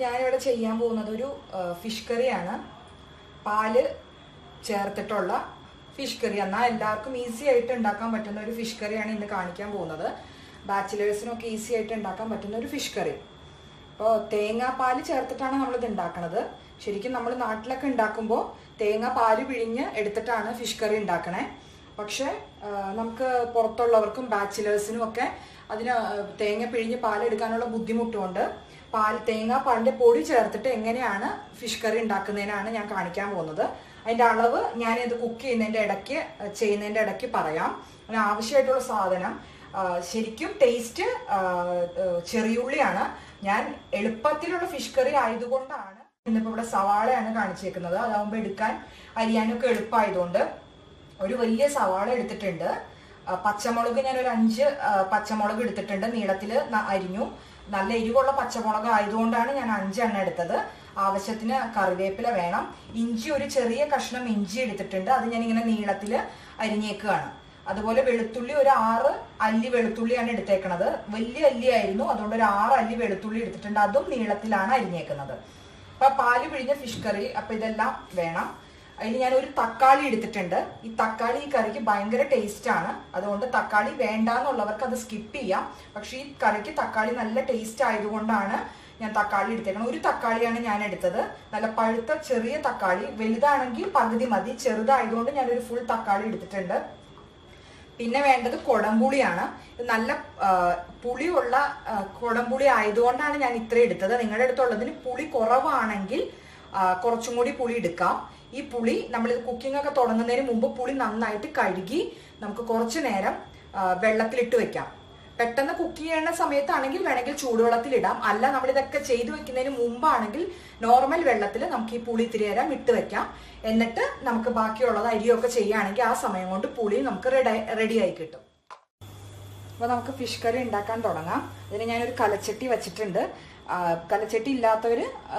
ഞാനിവിടെ ചെയ്യാൻ പോകുന്നത് ഒരു ഫിഷ് കറിയാണ് പാല് ചേർത്തിട്ടുള്ള ഫിഷ് കറി എന്നാൽ എല്ലാവർക്കും ഈസി ആയിട്ട് ഉണ്ടാക്കാൻ പറ്റുന്ന ഒരു ഫിഷ് കറിയാണ് ഇന്ന് കാണിക്കാൻ പോകുന്നത് ബാച്ചിലേഴ്സിനൊക്കെ ഈസി ആയിട്ട് ഉണ്ടാക്കാൻ പറ്റുന്ന ഒരു ഫിഷ് കറി അപ്പോൾ തേങ്ങാപ്പാല് ചേർത്തിട്ടാണ് നമ്മളിത് ഉണ്ടാക്കണത് ശരിക്കും നമ്മൾ നാട്ടിലൊക്കെ ഉണ്ടാക്കുമ്പോൾ തേങ്ങ പാല് പിഴിഞ്ഞ് എടുത്തിട്ടാണ് ഫിഷ് കറി ഉണ്ടാക്കണേ പക്ഷെ ആ, നമുക്ക് പുറത്തുള്ളവർക്കും ബാച്ചിലേഴ്സിനും ഒക്കെ അതിന് തേങ്ങ പിഴിഞ്ഞ് പാലെടുക്കാനുള്ള ബുദ്ധിമുട്ടുകൊണ്ട് പാൽ തേങ്ങാപ്പാലിന്റെ പൊടി ചേർത്തിട്ട് എങ്ങനെയാണ് ഫിഷ് കറി ഉണ്ടാക്കുന്നതിനാണ് ഞാൻ കാണിക്കാൻ പോകുന്നത് അതിന്റെ അളവ് ഞാൻ ഇത് കുക്ക് ചെയ്യുന്നതിന്റെ ഇടയ്ക്ക് ചെയ്യുന്നതിന്റെ ഇടയ്ക്ക് പറയാം അതിന് ആവശ്യമായിട്ടുള്ള സാധനം ആ, ശരിക്കും ടേസ്റ്റ് ചെറിയുള്ളിയാണ് ഞാൻ എളുപ്പത്തിലുള്ള ഫിഷ് കറി ആയതുകൊണ്ടാണ് ഇന്നിപ്പോ ഇവിടെ സവാളയാണ് കാണിച്ചേക്കുന്നത് അതാവുമ്പോ എടുക്കാൻ അരിയാനൊക്കെ എളുപ്പമായതുകൊണ്ട് ഒരു വലിയ സവാള എടുത്തിട്ടുണ്ട് ആ, പച്ചമുളക് ഞാൻ ഒരു അഞ്ച് ആ, പച്ചമുളക് എടുത്തിട്ടുണ്ട് നീളത്തില് ന- അരിഞ്ഞു നല്ല എരിവുള്ള പച്ചമുളക് ആയതുകൊണ്ടാണ് ഞാൻ അഞ്ചെണ്ണം എടുത്തത് ആവശ്യത്തിന് കറിവേപ്പില വേണം ഇഞ്ചി ഒരു ചെറിയ കഷ്ണം ഇഞ്ചി എടുത്തിട്ടുണ്ട് അത് ഞാൻ ഇങ്ങനെ നീളത്തില് അരിഞ്ഞേക്കുകയാണ് അതുപോലെ വെളുത്തുള്ളി ഒരു ആറ് അല്ലി വെളുത്തുള്ളിയാണ് എടുത്തേക്കണത് വലിയ അല്ലി ആയിരുന്നു അതുകൊണ്ട് ഒരു ആറ് അല്ലി വെളുത്തുള്ളി എടുത്തിട്ടുണ്ട് അതും നീളത്തിലാണ് അരിഞ്ഞേക്കുന്നത് അപ്പൊ പാല് പിഴിഞ്ഞ ഫിഷ് കറി അപ്പൊ ഇതെല്ലാം വേണം അതിന് ഞാൻ ഒരു തക്കാളി എടുത്തിട്ടുണ്ട് ഈ തക്കാളി ഈ കറിക്ക് ഭയങ്കര ടേസ്റ്റ് ആണ് അതുകൊണ്ട് തക്കാളി വേണ്ടാന്നുള്ളവർക്ക് അത് സ്കിപ്പ് ചെയ്യാം പക്ഷെ ഈ കറിക്ക് തക്കാളി നല്ല ടേസ്റ്റ് ആയതുകൊണ്ടാണ് ഞാൻ തക്കാളി എടുത്തേക്കണം ഒരു തക്കാളിയാണ് ഞാൻ എടുത്തത് നല്ല പഴുത്ത ചെറിയ തക്കാളി വലുതാണെങ്കിൽ പകുതി മതി ചെറുതായതുകൊണ്ട് ഞാനൊരു ഫുൾ തക്കാളി എടുത്തിട്ടുണ്ട് പിന്നെ വേണ്ടത് കൊടംപുളിയാണ് ഇത് നല്ല ആ, പുളിയുള്ള ആ, കൊടംപുളി ആയതുകൊണ്ടാണ് ഞാൻ ഇത്ര എടുത്തത് നിങ്ങളുടെ അടുത്തുള്ളതിന് പുളി കുറവാണെങ്കിൽ ആ, കുറച്ചും കൂടി പുളി എടുക്കാം ഈ പുളി നമ്മൾ കുക്കിംഗ് ഒക്കെ തുടങ്ങുന്നതിന് മുമ്പ് പുളി നന്നായിട്ട് കഴുകി നമുക്ക് കുറച്ചു നേരം ആ, വെള്ളത്തിലിട്ട് വെക്കാം പെട്ടെന്ന് കുക്ക് ചെയ്യുന്ന സമയത്താണെങ്കിൽ വേണമെങ്കിൽ ചൂടുവെള്ളത്തിലിടാം അല്ല നമ്മൾ ഇതൊക്കെ ചെയ്തു വെക്കുന്നതിന് മുമ്പാണെങ്കിൽ നോർമൽ വെള്ളത്തിൽ നമുക്ക് ഈ പുളി ഇത്തിരി നേരം ഇട്ട് വെക്കാം എന്നിട്ട് നമുക്ക് ബാക്കിയുള്ളത് അരിയൊക്കെ ചെയ്യുകയാണെങ്കിൽ ആ സമയം കൊണ്ട് പുളി നമുക്ക് റെഡി റെഡി ആയി കിട്ടും അപ്പോൾ നമുക്ക് ഫിഷ് കറി ഉണ്ടാക്കാൻ തുടങ്ങാം അതിന് ഞാനൊരു കലച്ചട്ടി വെച്ചിട്ടുണ്ട് ആ, കലച്ചട്ടി ഇല്ലാത്തവർ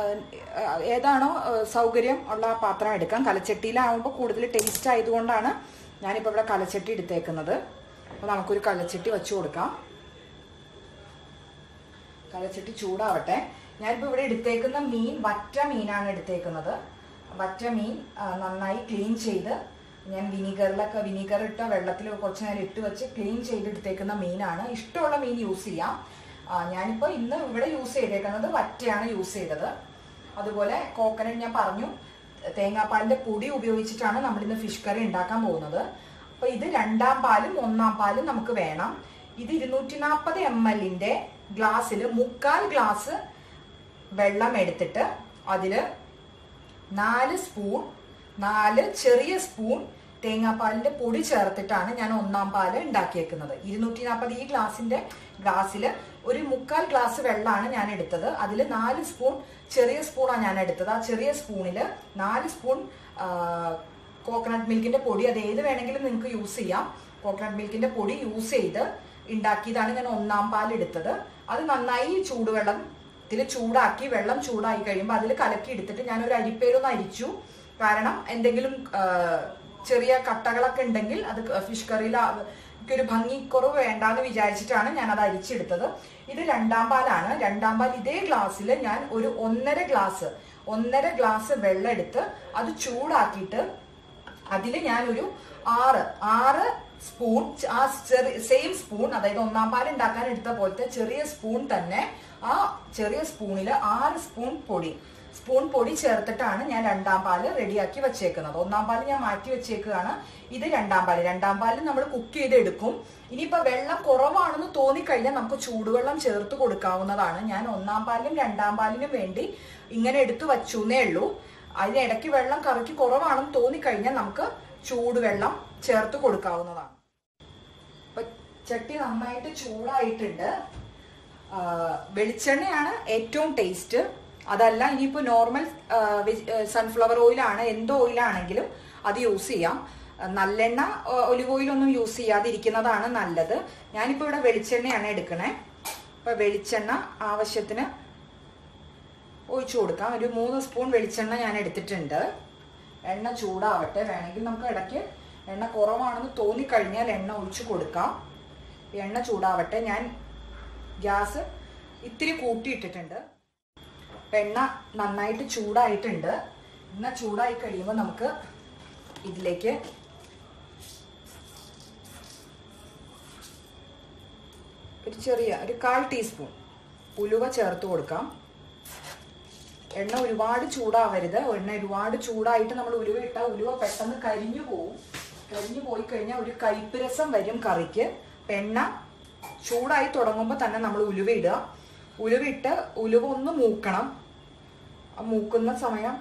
ഏതാണോ ആ, സൗകര്യം ഉള്ള ആ പാത്രം എടുക്കാം കലച്ചട്ടിയിലാവുമ്പോൾ കൂടുതൽ ടേസ്റ്റ് ആയതുകൊണ്ടാണ് ഞാനിപ്പോൾ ഇവിടെ കലച്ചട്ടി എടുത്തേക്കുന്നത് അപ്പോൾ നമുക്കൊരു കലച്ചട്ടി വെച്ച് കൊടുക്കാം കലച്ചട്ടി ചൂടാവട്ടെ ഞാനിപ്പോൾ ഇവിടെ എടുത്തേക്കുന്ന മീൻ വറ്റ മീനാണ് എടുത്തേക്കുന്നത് വറ്റ മീൻ ആ, നന്നായി ക്ലീൻ ചെയ്ത് ഞാൻ വിനീഗറിലൊക്കെ വിനീഗർ ഇട്ട വെള്ളത്തിൽ കുറച്ച് നേരം ഇട്ട് വെച്ച് ക്ലീൻ ചെയ്തെടുത്തേക്കുന്ന മീനാണ് ഇഷ്ടമുള്ള മീൻ യൂസ് ചെയ്യാം ആ, ഞാനിപ്പോൾ ഇന്ന് ഇവിടെ യൂസ് ചെയ്തേക്കുന്നത് വറ്റയാണ് യൂസ് ചെയ്തത് അതുപോലെ കോക്കനട്ട് ഞാൻ പറഞ്ഞു തേങ്ങാപ്പാലിന്റെ പൊടി ഉപയോഗിച്ചിട്ടാണ് നമ്മൾ ഇന്ന് ഫിഷ് കറി ഉണ്ടാക്കാൻ പോകുന്നത് അപ്പൊ ഇത് രണ്ടാം പാലും ഒന്നാം പാലും നമുക്ക് വേണം ഇത് ഇരുന്നൂറ്റി നാൽപ്പത് എം എല്ലിന്റെ ഗ്ലാസ്സിൽ മുക്കാൽ ഗ്ലാസ് വെള്ളം എടുത്തിട്ട് അതില് നാല് സ്പൂൺ നാല് ചെറിയ സ്പൂൺ തേങ്ങാപ്പാലിന്റെ പൊടി ചേർത്തിട്ടാണ് ഞാൻ ഒന്നാം പാല് ഉണ്ടാക്കിയേക്കുന്നത് ഇരുന്നൂറ്റി നാൽപ്പത് ഈ ഗ്ലാസിന്റെ ഗ്ലാസ്സിൽ ഒരു മുക്കാൽ ഗ്ലാസ് വെള്ളമാണ് ഞാൻ എടുത്തത് അതിൽ നാല് സ്പൂൺ ചെറിയ സ്പൂണാണ് ഞാൻ എടുത്തത് ആ ചെറിയ സ്പൂണിൽ നാല് സ്പൂൺ കോക്കനട്ട് മിൽക്കിന്റെ പൊടി അത് ഏത് വേണമെങ്കിലും നിങ്ങൾക്ക് യൂസ് ചെയ്യാം കോക്കനട്ട് മിൽക്കിന്റെ പൊടി യൂസ് ചെയ്ത് ഉണ്ടാക്കിയതാണ് ഞാൻ ഒന്നാം പാൽ എടുത്തത് അത് നന്നായി ചൂടുവെള്ളം ഇതിൽ ചൂടാക്കി വെള്ളം ചൂടായി കഴിയുമ്പോൾ അതിൽ കലക്കി എടുത്തിട്ട് ഞാൻ ഒരു അരിപ്പേരൊന്ന് അരിച്ചു കാരണം എന്തെങ്കിലും ആ, ചെറിയ കട്ടകളൊക്കെ ഉണ്ടെങ്കിൽ അത് ഫിഷ് കറിയിൽ ഒരു ഭംഗിക്കുറവ് വേണ്ടാന്ന് വിചാരിച്ചിട്ടാണ് ഞാൻ അത് അരിച്ചെടുത്തത് ഇത് രണ്ടാം പാലാണ് രണ്ടാം പാൽ ഇതേ ഗ്ലാസ്സിൽ ഞാൻ ഒരു ഒന്നര ഗ്ലാസ് ഒന്നര ഗ്ലാസ് വെള്ളം എടുത്ത് അത് ചൂടാക്കിയിട്ട് അതിൽ ഞാനൊരു ആറ് ആറ് സ്പൂൺ ആ സെയിം സ്പൂൺ അതായത് ഒന്നാം പാൽ ഉണ്ടാക്കാൻ എടുത്ത പോലത്തെ ചെറിയ സ്പൂൺ തന്നെ ആ ചെറിയ സ്പൂണിൽ ആറ് സ്പൂൺ പൊടി സ്പൂൺ പൊടി ചേർത്തിട്ടാണ് ഞാൻ രണ്ടാം പാല് റെഡിയാക്കി വെച്ചേക്കുന്നത് ഒന്നാം പാല് ഞാൻ മാറ്റി വെച്ചേക്കുകയാണ് ഇത് രണ്ടാം പാല് രണ്ടാം പാല് നമ്മൾ കുക്ക് ചെയ്തെടുക്കും ഇനിയിപ്പോ വെള്ളം കുറവാണെന്ന് തോന്നിക്കഴിഞ്ഞാൽ നമുക്ക് ചൂടുവെള്ളം ചേർത്ത് കൊടുക്കാവുന്നതാണ് ഞാൻ ഒന്നാം പാലിനും രണ്ടാം പാലിനും വേണ്ടി ഇങ്ങനെ എടുത്തു വച്ചുന്നേ ഉള്ളൂ അതിനിടയ്ക്ക് വെള്ളം കറിക്ക് കുറവാണെന്ന് തോന്നിക്കഴിഞ്ഞാൽ നമുക്ക് ചൂടുവെള്ളം ചേർത്ത് കൊടുക്കാവുന്നതാണ് അപ്പൊ ചട്ടി നന്നായിട്ട് ചൂടായിട്ടുണ്ട് ആ, വെളിച്ചെണ്ണയാണ് ഏറ്റവും ടേസ്റ്റ് അതല്ല ഇനിയിപ്പോ നോർമൽ സൺഫ്ലവർ ഓയിലാണ് എന്ത് ഓയിലാണെങ്കിലും അത് യൂസ് ചെയ്യാം ആ, നല്ലെണ്ണ ഒലിവ് ഓയിലൊന്നും യൂസ് ചെയ്യാതിരിക്കുന്നതാണ് നല്ലത് ഞാനിപ്പോ ഇവിടെ വെളിച്ചെണ്ണയാണ് എടുക്കണേ അപ്പൊ വെളിച്ചെണ്ണ ആവശ്യത്തിന് ഒഴിച്ചു കൊടുക്കാം ഒരു മൂന്ന് സ്പൂൺ വെളിച്ചെണ്ണ ഞാൻ എടുത്തിട്ടുണ്ട് എണ്ണ ചൂടാവട്ടെ വേണമെങ്കിൽ നമുക്ക് ഇടയ്ക്ക് എണ്ണ കുറവാണെന്ന് തോന്നിക്കഴിഞ്ഞാൽ എണ്ണ ഒഴിച്ചു കൊടുക്കാം എണ്ണ ചൂടാവട്ടെ ഞാൻ ഗ്യാസ് ഇത്തിരി കൂട്ടിയിട്ടിട്ടുണ്ട് അപ്പം എണ്ണ നന്നായിട്ട് ചൂടായിട്ടുണ്ട് എണ്ണ ചൂടായി കഴിയുമ്പോൾ നമുക്ക് ഇതിലേക്ക് ഒരു ചെറിയ ഒരു കാൽ ടീസ്പൂൺ ഉലുവ ചേർത്ത് കൊടുക്കാം എണ്ണ ഒരുപാട് ചൂടാവരുത് എണ്ണ ഒരുപാട് ചൂടായിട്ട് നമ്മൾ ഉലുവ ഇട്ടാൽ ഉലുവ പെട്ടെന്ന് കരിഞ്ഞു പോവും കരിഞ്ഞു പോയി കഴിഞ്ഞാൽ ഒരു കയ്പ്പ് രസം വരും കറിക്ക് അപ്പം എണ്ണ ചൂടായി തുടങ്ങുമ്പോൾ തന്നെ നമ്മൾ ഉലുവ ഇടുക ഉലുവ ഇട്ട് ഉലുവ ഒന്ന് മൂക്കണം ആ മൂക്കുന്ന സമയം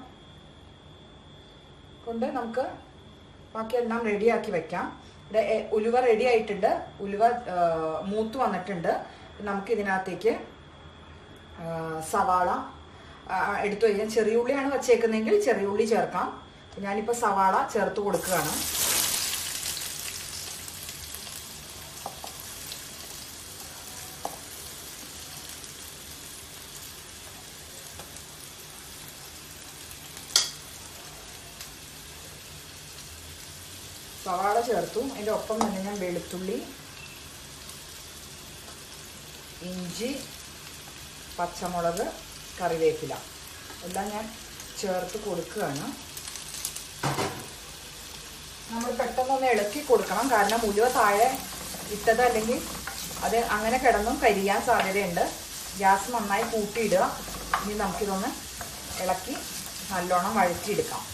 കൊണ്ട് നമുക്ക് ബാക്കി എല്ലാം റെഡിയാക്കി വെക്കാം ഇവിടെ എ- ഉലുവ റെഡി ആയിട്ടുണ്ട് ഉലുവ ആ, മൂത്ത് വന്നിട്ടുണ്ട് നമുക്ക് ഇതിനകത്തേക്ക് ആ, സവാള ആ, എടുത്തു കഴിഞ്ഞാൽ ചെറിയ ഉള്ളിയാണ് വച്ചേക്കുന്നതെങ്കിൽ ചെറിയ ഉള്ളി ചേർക്കാം ഞാനിപ്പോൾ സവാള ചേർത്ത് കൊടുക്കുകയാണ് സവാള ചേർത്തു അതിൻ്റെ ഒപ്പം തന്നെ ഞാൻ വെളുത്തുള്ളി ഇഞ്ചി പച്ചമുളക് കറിവേപ്പില എല്ലാം ഞാൻ ചേർത്ത് കൊടുക്കുകയാണ് നമ്മൾ പെട്ടെന്നൊന്ന് ഇളക്കി കൊടുക്കണം കാരണം ഉലുവ താഴെ ഇട്ടത് അല്ലെങ്കിൽ അത് അങ്ങനെ കിടന്നും കരിയാൻ സാധ്യതയുണ്ട് ഗ്യാസ് നന്നായി കൂട്ടിയിടുക ഇനി നമുക്കിതൊന്ന് ഇളക്കി നല്ലോണം വഴറ്റിയെടുക്കാം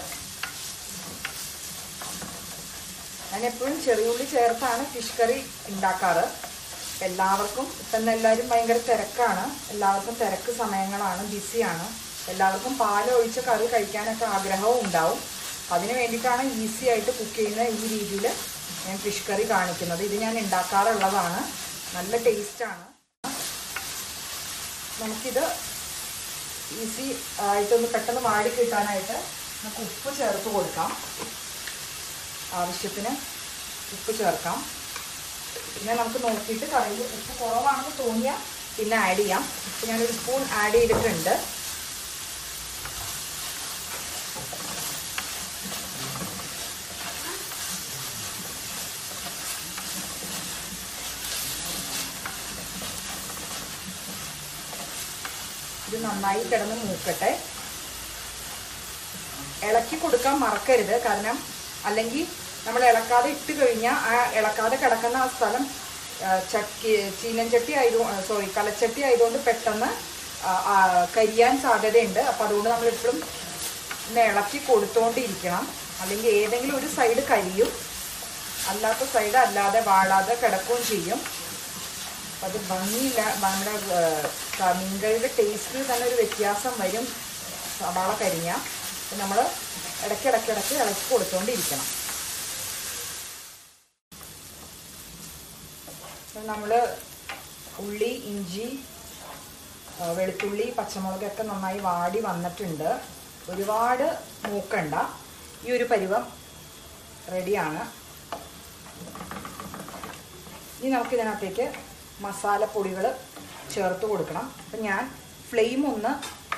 ഞാൻ എപ്പോഴും ചെറിയുള്ളി ചേർത്താണ് ഫിഷ് കറി ഉണ്ടാക്കാറ് എല്ലാവർക്കും ഇപ്പം എല്ലാവരും ഭയങ്കര തിരക്കാണ് എല്ലാവർക്കും തിരക്ക് സമയങ്ങളാണ് ബിസിയാണ് എല്ലാവർക്കും പാലൊഴിച്ച കറി കഴിക്കാനൊക്കെ ആഗ്രഹവും ഉണ്ടാവും അതിന് വേണ്ടിയിട്ടാണ് ഈസി ആയിട്ട് കുക്ക് ചെയ്യുന്ന ഈ രീതിയിൽ ഞാൻ ഫിഷ് കറി കാണിക്കുന്നത് ഇത് ഞാൻ ഉണ്ടാക്കാറുള്ളതാണ് നല്ല ടേസ്റ്റാണ് നമുക്കിത് ഈസി ആയിട്ടൊന്ന് പെട്ടെന്ന് വാടി കിട്ടാനായിട്ട് നമുക്ക് ഉപ്പ് ചേർത്ത് കൊടുക്കാം ആവശ്യത്തിന് ഉപ്പ് ചേർക്കാം പിന്നെ നമുക്ക് നോക്കിയിട്ട് കറിയിൽ ഉപ്പ് കുറവാണെന്ന് തോന്നിയാൽ പിന്നെ ആഡ് ചെയ്യാം ഇപ്പം ഞാനൊരു സ്പൂൺ ആഡ് ചെയ്തിട്ടുണ്ട് ഇത് നന്നായി കിടന്ന് മൂക്കട്ടെ ഇളക്കി കൊടുക്കാൻ മറക്കരുത് കാരണം അല്ലെങ്കിൽ നമ്മൾ ഇളക്കാതെ ഇട്ട് കഴിഞ്ഞാൽ ആ ഇളക്കാതെ കിടക്കുന്ന ആ സ്ഥലം ആ, ചട്ടി ചീനച്ചട്ടി ആയതു സോറി കലച്ചട്ടി ആയതുകൊണ്ട് പെട്ടെന്ന് ആ, ആ, കരിയാൻ സാധ്യതയുണ്ട് അപ്പം അതുകൊണ്ട് നമ്മൾ എപ്പോഴും ഇങ്ങനെ ഇളക്കി കൊടുത്തോണ്ടിരിക്കണം അല്ലെങ്കിൽ ഏതെങ്കിലും ഒരു സൈഡ് കരിയും അല്ലാത്ത സൈഡ് അല്ലാതെ വാഴാതെ കിടക്കുകയും ചെയ്യും അപ്പം അത് ഭംഗിയില്ല നമ്മുടെ ആ, മീൻകറിയുടെ ടേസ്റ്റിൽ തന്നെ ഒരു വ്യത്യാസം വരും സവാള കരിഞ്ഞ നമ്മൾ ഇടയ്ക്കിടയ്ക്കിടയ്ക്ക് ഇളക്കി കൊടുത്തുകൊണ്ടിരിക്കണം നമ്മൾ ഉള്ളി ഇഞ്ചി ആ, വെളുത്തുള്ളി പച്ചമുളകൊക്കെ നന്നായി വാടി വന്നിട്ടുണ്ട് ഒരുപാട് മൂക്കണ്ട ഈ ഒരു പരുവം റെഡിയാണ് ഇനി നമുക്ക് ഇതിനകത്തേക്ക് മസാലപ്പൊടികൾ ചേർത്ത് കൊടുക്കണം അപ്പം ഞാൻ ഫ്ലെയിം ഒന്ന്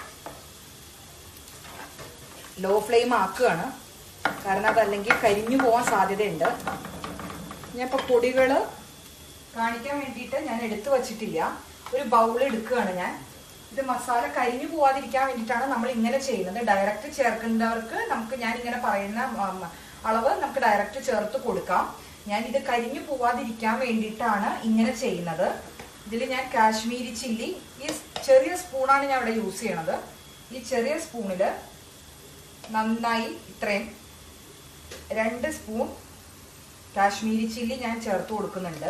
ലോ ഫ്ലെയിം ആക്കുകയാണ് കാരണം അതല്ലെങ്കിൽ കരിഞ്ഞു പോകാൻ സാധ്യതയുണ്ട് ഞാൻ ഇപ്പോൾ പൊടികൾ കാണിക്കാൻ വേണ്ടിയിട്ട് ഞാൻ എടുത്തു വച്ചിട്ടില്ല ഒരു ബൗൾ എടുക്കുകയാണ് ഞാൻ ഇത് മസാല കരിഞ്ഞു പോവാതിരിക്കാൻ വേണ്ടിയിട്ടാണ് നമ്മൾ ഇങ്ങനെ ചെയ്യുന്നത് ഡയറക്റ്റ് ചേർക്കേണ്ടവർക്ക് നമുക്ക് ഞാൻ ഇങ്ങനെ പറയുന്ന ഉം, അളവ് നമുക്ക് ഡയറക്റ്റ് ചേർത്ത് കൊടുക്കാം ഞാൻ ഇത് കരിഞ്ഞു പോവാതിരിക്കാൻ വേണ്ടിയിട്ടാണ് ഇങ്ങനെ ചെയ്യുന്നത് ഇതിൽ ഞാൻ കാശ്മീരി ചില്ലി ഈ ചെറിയ സ്പൂണാണ് ഞാൻ ഇവിടെ യൂസ് ചെയ്യണത് ഈ ചെറിയ സ്പൂണിൽ നന്നായി ഇത്രയും രണ്ട് സ്പൂൺ കാശ്മീരി ചില്ലി ഞാൻ ചേർത്ത് കൊടുക്കുന്നുണ്ട്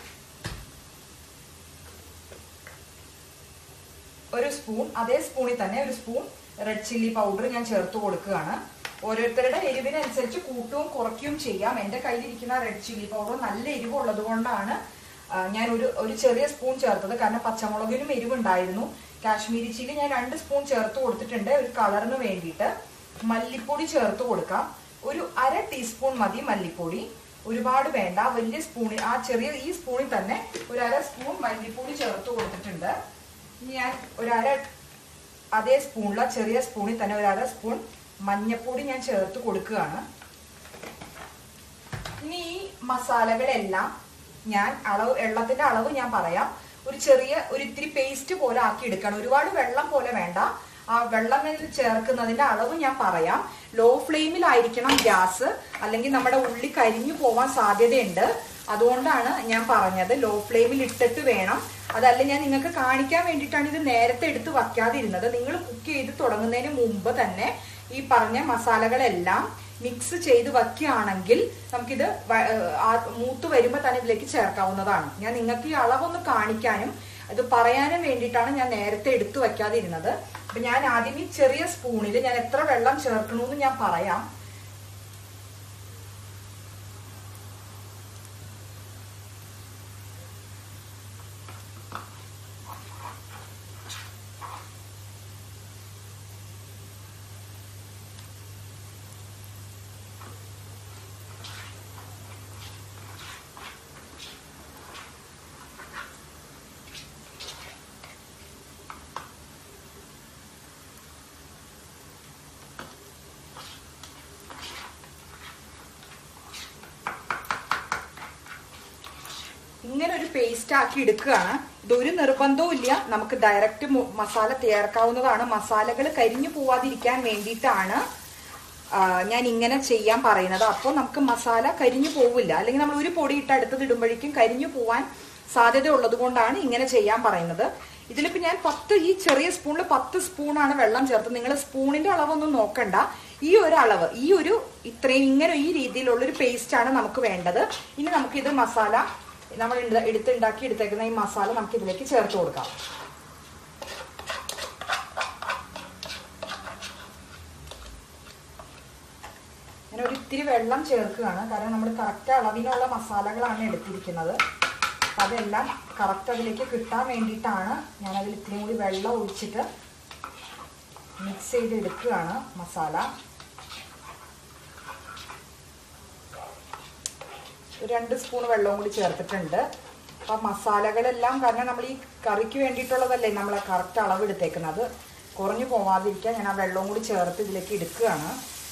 ഒരു സ്പൂൺ അതേ സ്പൂണിൽ തന്നെ ഒരു സ്പൂൺ റെഡ് ചില്ലി പൗഡർ ഞാൻ ചേർത്ത് കൊടുക്കുകയാണ് ഓരോരുത്തരുടെ എരിവിനനുസരിച്ച് കൂട്ടുകയും കുറയ്ക്കുകയും ചെയ്യാം എൻ്റെ കയ്യിലിരിക്കുന്ന റെഡ് ചില്ലി പൗഡർ നല്ല എരിവുള്ളത് കൊണ്ടാണ് ആ, ഞാൻ ഒരു ഒരു ചെറിയ സ്പൂൺ ചേർത്തത് കാരണം പച്ചമുളകിനും എരിവുണ്ടായിരുന്നു കാശ്മീരി ചില്ലി ഞാൻ രണ്ട് സ്പൂൺ ചേർത്ത് കൊടുത്തിട്ടുണ്ട് ഒരു കളറിന് വേണ്ടിയിട്ട് മല്ലിപ്പൊടി ചേർത്ത് കൊടുക്കാം ഒരു അര ടീസ്പൂൺ മതി മല്ലിപ്പൊടി ഒരുപാട് വേണ്ട വലിയ സ്പൂണിൽ ആ ചെറിയ ഈ സ്പൂണിൽ തന്നെ ഒരു അര സ്പൂൺ മല്ലിപ്പൊടി ചേർത്ത് കൊടുത്തിട്ടുണ്ട് ഇനി ഞാൻ ഒരു അര അതേ സ്പൂണില ചെറിയ സ്പൂണിൽ തന്നെ ഒരു അര സ്പൂൺ മഞ്ഞപ്പൊടി ഞാൻ ചേർത്ത് കൊടുക്കുകയാണ് ഇനി ഈ മസാലകളെല്ലാം ഞാൻ അളവ് വെള്ളത്തിന്റെ അളവ് ഞാൻ പറയാം ഒരു ചെറിയ ഒരു ഇത്തിരി പേസ്റ്റ് പോലെ ആക്കി എടുക്കണം ഒരുപാട് വെള്ളം പോലെ വേണ്ട ആ വെള്ളം ഇതിൽ ചേർക്കുന്നതിന്റെ അളവ് ഞാൻ പറയാം ലോ ഫ്ലെയിമിലായിരിക്കണം ഗ്യാസ് അല്ലെങ്കിൽ നമ്മുടെ ഉള്ളി കരിഞ്ഞു പോവാൻ സാധ്യതയുണ്ട് അതുകൊണ്ടാണ് ഞാൻ പറഞ്ഞത് ലോ ഫ്ലെയിമിൽ ഇട്ടിട്ട് വേണം അതല്ല ഞാൻ നിങ്ങൾക്ക് കാണിക്കാൻ വേണ്ടിയിട്ടാണ് ഇത് നേരത്തെ എടുത്ത് വയ്ക്കാതിരുന്നത് നിങ്ങൾ കുക്ക് ചെയ്ത് തുടങ്ങുന്നതിന് മുമ്പ് തന്നെ ഈ പറഞ്ഞ മസാലകളെല്ലാം മിക്സ് ചെയ്ത് വയ്ക്കുകയാണെങ്കിൽ നമുക്കിത് വ- ഏഹ് ആ മൂത്ത് വരുമ്പോൾ തന്നെ ഇതിലേക്ക് ചേർക്കാവുന്നതാണ് ഞാൻ നിങ്ങൾക്ക് ഈ അളവൊന്ന് കാണിക്കാനും അത് പറയാനും വേണ്ടിയിട്ടാണ് ഞാൻ നേരത്തെ എടുത്തു വയ്ക്കാതിരുന്നത് അപ്പൊ ഞാൻ ആദ്യം ഈ ചെറിയ സ്പൂണിൽ ഞാൻ എത്ര വെള്ളം ചേർക്കണമെന്ന് ഞാൻ പറയാം ഇങ്ങനെ ഒരു പേസ്റ്റ് ആക്കി എടുക്കുകയാണ് ഇതൊരു നിർബന്ധവും ഇല്ല നമുക്ക് ഡയറക്റ്റ് മസാല ചേർക്കാവുന്നതാണ് മസാലകൾ കരിഞ്ഞു പോവാതിരിക്കാൻ വേണ്ടിയിട്ടാണ് ആ, ഞാൻ ഇങ്ങനെ ചെയ്യാൻ പറയുന്നത് അപ്പോൾ നമുക്ക് മസാല കരിഞ്ഞു പോവില്ല അല്ലെങ്കിൽ നമ്മൾ ഒരു പൊടി ഇട്ട് അടുത്തത് ഇടുമ്പോഴേക്കും കരിഞ്ഞു പോവാൻ സാധ്യത ഉള്ളത് കൊണ്ടാണ് ഇങ്ങനെ ചെയ്യാൻ പറയുന്നത് ഇതിലിപ്പോൾ ഞാൻ പത്ത് ഈ ചെറിയ സ്പൂണിൽ പത്ത് സ്പൂണാണ് വെള്ളം ചേർത്ത് നിങ്ങൾ സ്പൂണിന്റെ അളവൊന്നും നോക്കണ്ട ഈ ഒരു അളവ് ഈ ഒരു ഇത്രയും ഇങ്ങനെ ഈ രീതിയിലുള്ള ഒരു പേസ്റ്റ് ആണ് നമുക്ക് വേണ്ടത് ഇനി നമുക്കിത് മസാല നമ്മൾ ഇണ്ട- എടുത്തുണ്ടാക്കി എടുത്തേക്കുന്ന ഈ മസാല നമുക്ക് ഇതിലേക്ക് ചേർത്ത് കൊടുക്കാം ഞാൻ ഒരു ഇത്തിരി വെള്ളം ചേർക്കുകയാണ് കാരണം നമ്മൾ കറക്റ്റ് അളവിനുള്ള മസാലകളാണ് എടുത്തിരിക്കുന്നത് അപ്പം അതെല്ലാം കറക്റ്റ് അതിലേക്ക് കിട്ടാൻ വേണ്ടിയിട്ടാണ് ഞാൻ അതിൽ ഇത്തിരി കൂടി വെള്ളം ഒഴിച്ചിട്ട് മിക്സ് ചെയ്ത് എടുക്കുകയാണ് മസാല ഒരു രണ്ട് സ്പൂൺ വെള്ളവും കൂടി ചേർത്തിട്ടുണ്ട് അപ്പം മസാലകളെല്ലാം കാരണം നമ്മൾ ഈ കറിക്ക് വേണ്ടിയിട്ടുള്ളതല്ലേ നമ്മൾ കറക്റ്റ് അളവ് എടുത്തേക്കുന്നത് കുറഞ്ഞു പോവാതിരിക്കാൻ ഞാൻ ആ വെള്ളവും കൂടി ചേർത്ത് ഇതിലേക്ക് എടുക്കുകയാണ്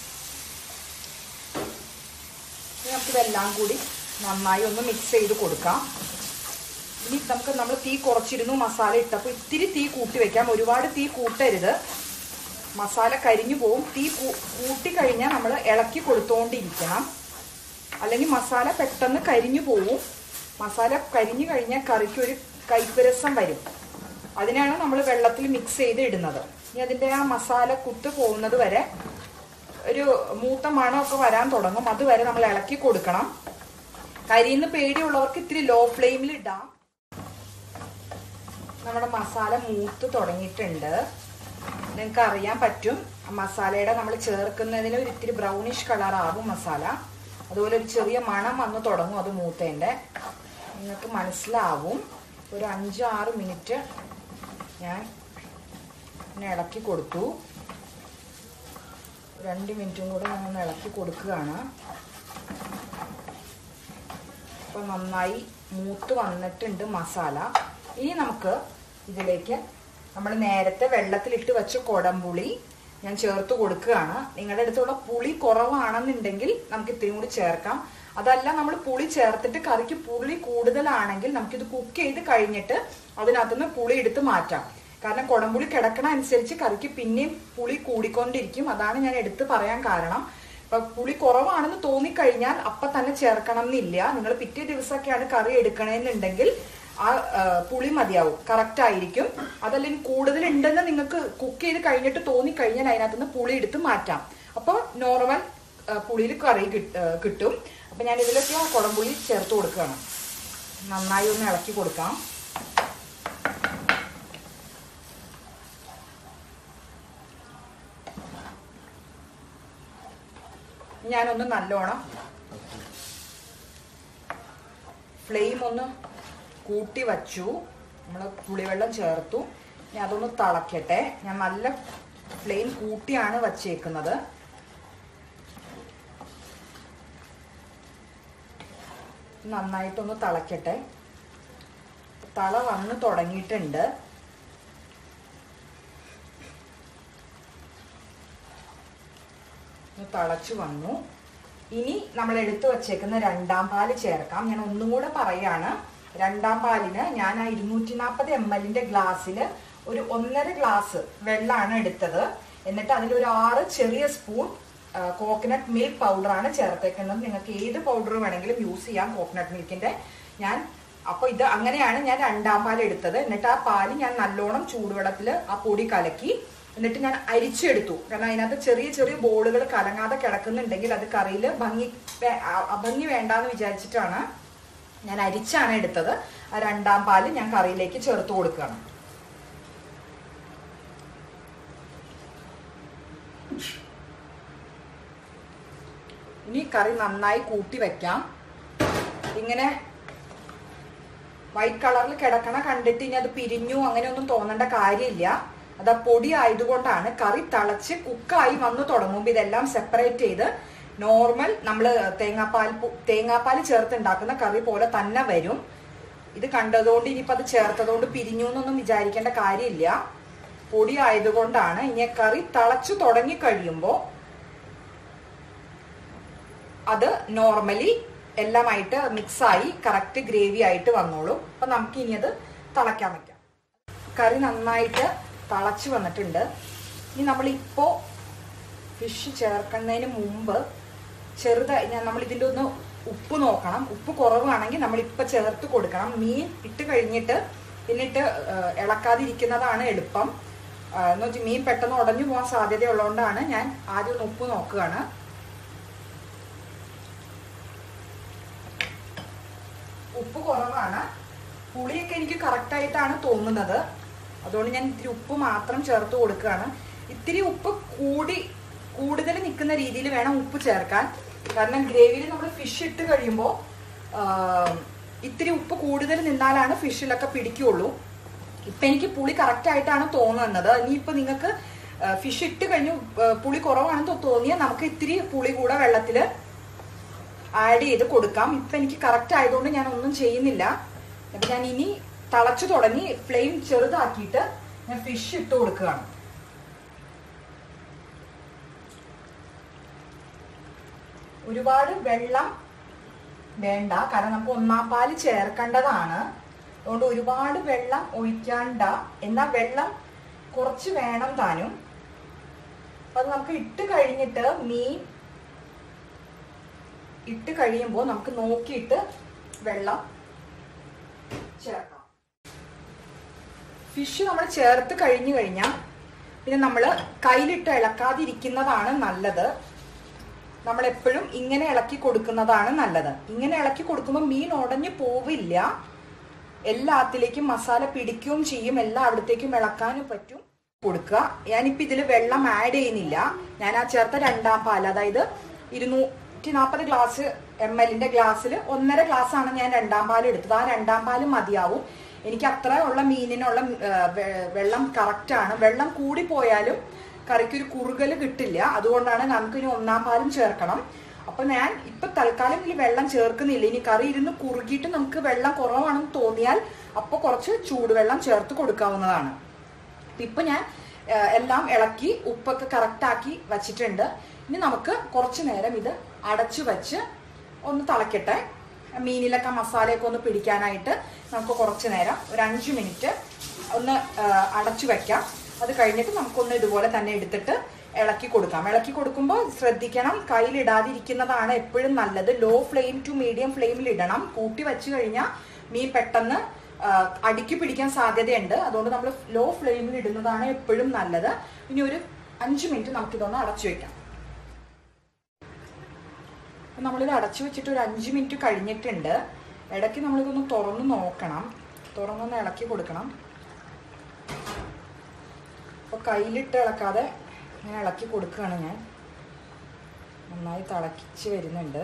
ഇനി നമുക്കിതെല്ലാം കൂടി നന്നായി ഒന്ന് മിക്സ് ചെയ്ത് കൊടുക്കാം ഇനി നമുക്ക് നമ്മൾ തീ കുറച്ചിരുന്നു മസാല ഇട്ടപ്പോൾ ഇത്തിരി തീ കൂട്ടി വെക്കാം ഒരുപാട് തീ കൂട്ടരുത് മസാല കരിഞ്ഞു പോവും തീ കൂ- കൂട്ടി കഴിഞ്ഞാൽ നമ്മൾ ഇളക്കി കൊടുത്തോണ്ടിരിക്കണം അല്ലെങ്കിൽ മസാല പെട്ടെന്ന് കരിഞ്ഞു പോവും മസാല കരിഞ്ഞു കഴിഞ്ഞാൽ കറിക്ക് ഒരു കയ്പ്പ് രസം വരും അതിനാണ് നമ്മൾ വെള്ളത്തിൽ മിക്സ് ചെയ്ത് ഇടുന്നത് ഇനി അതിൻ്റെ ആ മസാല കുത്ത് പോകുന്നത് വരെ ഒരു മൂത്ത മണമൊക്കെ വരാൻ തുടങ്ങും അതുവരെ നമ്മൾ ഇളക്കി കൊടുക്കണം കരിയുന്ന പേടിയുള്ളവർക്ക് ഇത്തിരി ലോ ഫ്ലെയിമിൽ ഇടാം നമ്മുടെ മസാല മൂത്ത് തുടങ്ങിയിട്ടുണ്ട് നിങ്ങൾക്ക് അറിയാൻ പറ്റും ആ മസാലയുടെ നമ്മൾ ചേർക്കുന്നതിന് ഒരു ഇത്തിരി ബ്രൗണിഷ് കളർ ആവും മസാല അതുപോലെ ഒരു ചെറിയ മണം വന്ന് തുടങ്ങും അത് മൂത്തേൻ്റെ നിങ്ങൾക്ക് മനസ്സിലാവും ഒരു അഞ്ച് ആറ് മിനിറ്റ് ഞാൻ ഇങ്ങനെ ഇളക്കി കൊടുത്തു രണ്ട് മിനിറ്റും കൂടെ ഞാൻ ഒന്ന് ഇളക്കി കൊടുക്കുകയാണ് അപ്പോൾ നന്നായി മൂത്ത് വന്നിട്ടുണ്ട് മസാല ഇനി നമുക്ക് ഇതിലേക്ക് നമ്മൾ നേരത്തെ വെള്ളത്തിലിട്ട് വെച്ച കൊടംപുളി ഞാൻ ചേർത്ത് കൊടുക്കുകയാണ് നിങ്ങളുടെ അടുത്തുള്ള പുളി കുറവാണെന്നുണ്ടെങ്കിൽ നമുക്ക് ഇത്രയും കൂടി ചേർക്കാം അതല്ല നമ്മൾ പുളി ചേർത്തിട്ട് കറിക്ക് പുളി കൂടുതലാണെങ്കിൽ നമുക്കിത് കുക്ക് ചെയ്ത് കഴിഞ്ഞിട്ട് അതിനകത്തുനിന്ന് പുളി എടുത്ത് മാറ്റാം കാരണം കുടംപുളി കിടക്കണ അനുസരിച്ച് കറിക്ക് പിന്നെയും പുളി കൂടിക്കൊണ്ടിരിക്കും അതാണ് ഞാൻ എടുത്ത് പറയാൻ കാരണം ഇപ്പൊ പുളി കുറവാണെന്ന് തോന്നിക്കഴിഞ്ഞാൽ അപ്പൊ തന്നെ ചേർക്കണം എന്നില്ല നിങ്ങൾ പിറ്റേ ദിവസമൊക്കെയാണ് കറി എടുക്കണമെന്നുണ്ടെങ്കിൽ ആ ആ, പുളി മതിയാവും കറക്റ്റ് ആയിരിക്കും അതല്ലെങ്കിൽ കൂടുതൽ ഉണ്ടെന്ന് നിങ്ങൾക്ക് കുക്ക് ചെയ്ത് കഴിഞ്ഞിട്ട് തോന്നിക്കഴിഞ്ഞാൽ അതിനകത്തുനിന്ന് പുളി എടുത്ത് മാറ്റാം അപ്പോൾ നോർമൽ പുളിയിൽ കറി കിട്ട- ആ, കിട്ടും അപ്പൊ ഞാൻ ഇതിലൊക്കെ ആ കുടംപുളി ചേർത്ത് കൊടുക്കുകയാണ് നന്നായി ഒന്ന് ഇളക്കി കൊടുക്കാം ഞാനൊന്ന് നല്ലോണം ഫ്ലെയിം ഒന്ന് കൂട്ടി വച്ചു നമ്മൾ പുളിവെള്ളം ചേർത്തു ഇനി അതൊന്ന് തിളക്കട്ടെ ഞാൻ നല്ല ഫ്ലെയിം കൂട്ടിയാണ് വച്ചേക്കുന്നത് നന്നായിട്ടൊന്ന് തിളക്കട്ടെ തള വന്ന് തുടങ്ങിയിട്ടുണ്ട് ഒന്ന് തിളച്ചു വന്നു ഇനി നമ്മൾ എടുത്തു വച്ചേക്കുന്ന രണ്ടാം പാല് ചേർക്കാം ഞാൻ ഒന്നും കൂടെ പറയാണ് രണ്ടാം പാലിന് ഞാൻ ആ ഇരുന്നൂറ്റി നാൽപ്പത് എം എല്ലിന്റെ ഗ്ലാസ്സിൽ ഒരു ഒന്നര ഗ്ലാസ് വെള്ളമാണ് എടുത്തത് എന്നിട്ട് അതിലൊരു ആറ് ചെറിയ സ്പൂൺ കോക്കനട്ട് മിൽക്ക് പൗഡറാണ് ചേർത്തേക്കുന്നത് നിങ്ങൾക്ക് ഏത് പൗഡർ വേണമെങ്കിലും യൂസ് ചെയ്യാം കോക്കനട്ട് മിൽക്കിന്റെ ഞാൻ അപ്പോൾ ഇത് അങ്ങനെയാണ് ഞാൻ രണ്ടാം പാൽ എടുത്തത് എന്നിട്ട് ആ പാല് ഞാൻ നല്ലോണം ചൂടുവെള്ളത്തിൽ ആ പൊടി കലക്കി എന്നിട്ട് ഞാൻ അരിച്ചെടുത്തു കാരണം അതിനകത്ത് ചെറിയ ചെറിയ ബോളുകൾ കലങ്ങാതെ കിടക്കുന്നുണ്ടെങ്കിൽ അത് കറിയിൽ ഭംഗി വേ- അ- അഭംഗി വേണ്ടാന്ന് വിചാരിച്ചിട്ടാണ് ഞാൻ അരിച്ചാണ് എടുത്തത് ആ രണ്ടാം പാല് ഞാൻ കറിയിലേക്ക് ചേർത്ത് കൊടുക്കുകയാണ് ഇനി കറി നന്നായി കൂട്ടി വെക്കാം ഇങ്ങനെ വൈറ്റ് കളറിൽ കിടക്കണ കണ്ടിട്ട് ഇനി അത് പിരിഞ്ഞു അങ്ങനെയൊന്നും തോന്നേണ്ട കാര്യമില്ല അത് ആ പൊടി ആയതുകൊണ്ടാണ് കറി തിളച്ച് കുക്കായി വന്നു തുടങ്ങുമ്പോൾ ഇതെല്ലാം സെപ്പറേറ്റ് ചെയ്ത് നോർമൽ നമ്മൾ തേങ്ങാപ്പാൽ പു- തേങ്ങാപ്പാൽ ചേർത്ത് ഉണ്ടാക്കുന്ന കറി പോലെ തന്നെ വരും ഇത് കണ്ടതുകൊണ്ട് ഇനിയിപ്പോൾ അത് ചേർത്തതുകൊണ്ട് പിരിഞ്ഞു എന്നൊന്നും വിചാരിക്കേണ്ട കാര്യമില്ല പൊടി ആയതുകൊണ്ടാണ് ഇനി ആ കറി തിളച്ചു തുടങ്ങി കഴിയുമ്പോൾ അത് നോർമലി എല്ലാമായിട്ട് മിക്സായി കറക്റ്റ് ഗ്രേവി ആയിട്ട് വന്നോളും അപ്പൊ നമുക്ക് ഇനി അത് തിളയ്ക്കാൻ വെക്കാം കറി നന്നായിട്ട് തിളച്ച് വന്നിട്ടുണ്ട് ഇനി നമ്മളിപ്പോ ഫിഷ് ചേർക്കുന്നതിന് മുമ്പ് ചെറുതായി ഞാൻ നമ്മൾ ഇതിൻ്റെ ഒന്ന് ഉപ്പ് നോക്കണം ഉപ്പ് കുറവാണെങ്കിൽ നമ്മൾ ഇപ്പൊ ചേർത്ത് കൊടുക്കണം മീൻ ഇട്ട് കഴിഞ്ഞിട്ട് പിന്നിട്ട് ഏഹ്, ഇളക്കാതിരിക്കുന്നതാണ് എളുപ്പം ആഹ്, എന്ന് വെച്ചാൽ മീൻ പെട്ടെന്ന് ഉടഞ്ഞു പോകാൻ സാധ്യതയുള്ളതുകൊണ്ടാണ് ഞാൻ ആദ്യം ഒന്ന് ഉപ്പ് നോക്കുകയാണ് ഉപ്പ് കുറവാണ് പുളിയൊക്കെ എനിക്ക് കറക്റ്റ് ആയിട്ടാണ് തോന്നുന്നത് അതുകൊണ്ട് ഞാൻ ഇത്തിരി ഉപ്പ് മാത്രം ചേർത്ത് കൊടുക്കുകയാണ് ഇത്തിരി ഉപ്പ് കൂടി കൂടുതൽ നിൽക്കുന്ന രീതിയിൽ വേണം ഉപ്പ് ചേർക്കാൻ കാരണം ഗ്രേവിയിൽ നമ്മൾ ഫിഷ് ഇട്ട് കഴിയുമ്പോൾ ഇത്തിരി ഉപ്പ് കൂടുതൽ നിന്നാലാണ് ഫിഷിലൊക്കെ പിടിക്കുള്ളൂ ഇപ്പൊ എനിക്ക് പുളി കറക്റ്റ് ആയിട്ടാണ് തോന്നുന്നത് ഇനിയിപ്പോ നിങ്ങൾക്ക് ഫിഷ് ഇട്ട് കഴിഞ്ഞ് ആ, പുളി കുറവാണെന്ന് തോന്നിയാൽ നമുക്ക് ഇത്തിരി പുളി കൂടെ വെള്ളത്തില് ആഡ് ചെയ്ത് കൊടുക്കാം ഇപ്പൊ എനിക്ക് കറക്റ്റ് ആയതുകൊണ്ട് ഞാൻ ഒന്നും ചെയ്യുന്നില്ല അപ്പൊ ഞാൻ ഇനി തിളച്ചു തുടങ്ങി ഫ്ലെയിം ചെറുതാക്കിയിട്ട് ഞാൻ ഫിഷ് ഇട്ട് കൊടുക്കുകയാണ് ഒരുപാട് വെള്ളം വേണ്ട കാരണം നമുക്ക് ഒന്നാം പാല് ചേർക്കേണ്ടതാണ് അതുകൊണ്ട് ഒരുപാട് വെള്ളം ഒഴിക്കാണ്ട എന്നാൽ വെള്ളം കുറച്ച് വേണം താനും അപ്പൊ അത് നമുക്ക് ഇട്ട് കഴിഞ്ഞിട്ട് മീൻ ഇട്ട് കഴിയുമ്പോൾ നമുക്ക് നോക്കിയിട്ട് വെള്ളം ചേർക്കാം ഫിഷ് നമ്മൾ ചേർത്ത് കഴിഞ്ഞു കഴിഞ്ഞാൽ പിന്നെ നമ്മൾ കയ്യിലിട്ട് ഇളക്കാതിരിക്കുന്നതാണ് നല്ലത് നമ്മൾ എപ്പോഴും ഇങ്ങനെ ഇളക്കി കൊടുക്കുന്നതാണ് നല്ലത് ഇങ്ങനെ ഇളക്കി കൊടുക്കുമ്പോൾ മീൻ ഉടഞ്ഞു പോവില്ല എല്ലാത്തിലേക്കും മസാല പിടിക്കുകയും ചെയ്യും എല്ലായിടത്തേക്കും ഇളക്കാനും പറ്റും കൊടുക്കുക ഞാനിപ്പോ ഇതിൽ വെള്ളം ആഡ് ചെയ്യുന്നില്ല ഞാൻ ആ ചേർത്ത രണ്ടാം പാൽ അതായത് ഇരുന്നൂറ്റി നാൽപ്പത് ഗ്ലാസ് എം എല്ലിന്റെ ഗ്ലാസ്സിൽ ഒന്നര ഗ്ലാസ് ആണ് ഞാൻ രണ്ടാം പാൽ എടുത്തത് ആ രണ്ടാം പാല് മതിയാവും എനിക്ക് അത്ര ഉള്ള മീനിനുള്ള ആ, വെ- വെള്ളം കറക്റ്റ് ആണ് വെള്ളം കൂടി പോയാലും കറിക്ക് ഒരു കുറുകൽ കിട്ടില്ല അതുകൊണ്ടാണ് നമുക്ക് ഇനി ഒന്നാം പാലും ചേർക്കണം അപ്പൊ ഞാൻ ഇപ്പൊ തൽക്കാലം ഇതിൽ വെള്ളം ചേർക്കുന്നില്ല ഇനി കറി ഇരുന്ന് കുറുകിയിട്ട് നമുക്ക് വെള്ളം കുറവാണെന്ന് തോന്നിയാൽ അപ്പൊ കുറച്ച് ചൂടുവെള്ളം ചേർത്ത് കൊടുക്കാവുന്നതാണ് അപ്പൊ ഇപ്പൊ ഞാൻ ആ, എല്ലാം ഇളക്കി ഉപ്പൊക്കെ കറക്റ്റ് ആക്കി വച്ചിട്ടുണ്ട് ഇനി നമുക്ക് കുറച്ച് നേരം ഇത് അടച്ചു വെച്ച് ഒന്ന് തിളക്കട്ടെ മീനിലൊക്കെ മസാലയൊക്കെ ഒന്ന് പിടിക്കാനായിട്ട് നമുക്ക് കുറച്ച് നേരം ഒരു അഞ്ച് മിനിറ്റ് ഒന്ന് ആ, അടച്ചു വെക്കാം അത് കഴിഞ്ഞിട്ട് നമുക്കൊന്ന് ഇതുപോലെ തന്നെ എടുത്തിട്ട് ഇളക്കി കൊടുക്കാം ഇളക്കി കൊടുക്കുമ്പോൾ ശ്രദ്ധിക്കണം കയ്യിലിടാതിരിക്കുന്നതാണ് എപ്പോഴും നല്ലത് ലോ ഫ്ലെയിം ടു മീഡിയം ഫ്ലെയിമിൽ ഇടണം കൂട്ടി വെച്ച് കഴിഞ്ഞാൽ മീൻ പെട്ടെന്ന് ആ, അടുക്കി പിടിക്കാൻ സാധ്യതയുണ്ട് അതുകൊണ്ട് നമ്മൾ ലോ ഫ്ലെയിമിൽ ഇടുന്നതാണ് എപ്പോഴും നല്ലത് ഇനി ഒരു അഞ്ച് മിനിറ്റ് നമുക്കിതൊന്ന് അടച്ചു വെക്കാം അപ്പൊ നമ്മളിത് അടച്ചു വെച്ചിട്ട് ഒരു അഞ്ച് മിനിറ്റ് കഴിഞ്ഞിട്ടുണ്ട് ഇടയ്ക്ക് നമ്മളിതൊന്ന് തുറന്ന് നോക്കണം തുറന്നൊന്ന് ഇളക്കി കൊടുക്കണം അപ്പോൾ കയ്യിലിട്ട് ഇളക്കാതെ ഇങ്ങനെ ഇളക്കി കൊടുക്കുകയാണ് ഞാൻ നന്നായി തിളക്കിച്ച് വരുന്നുണ്ട്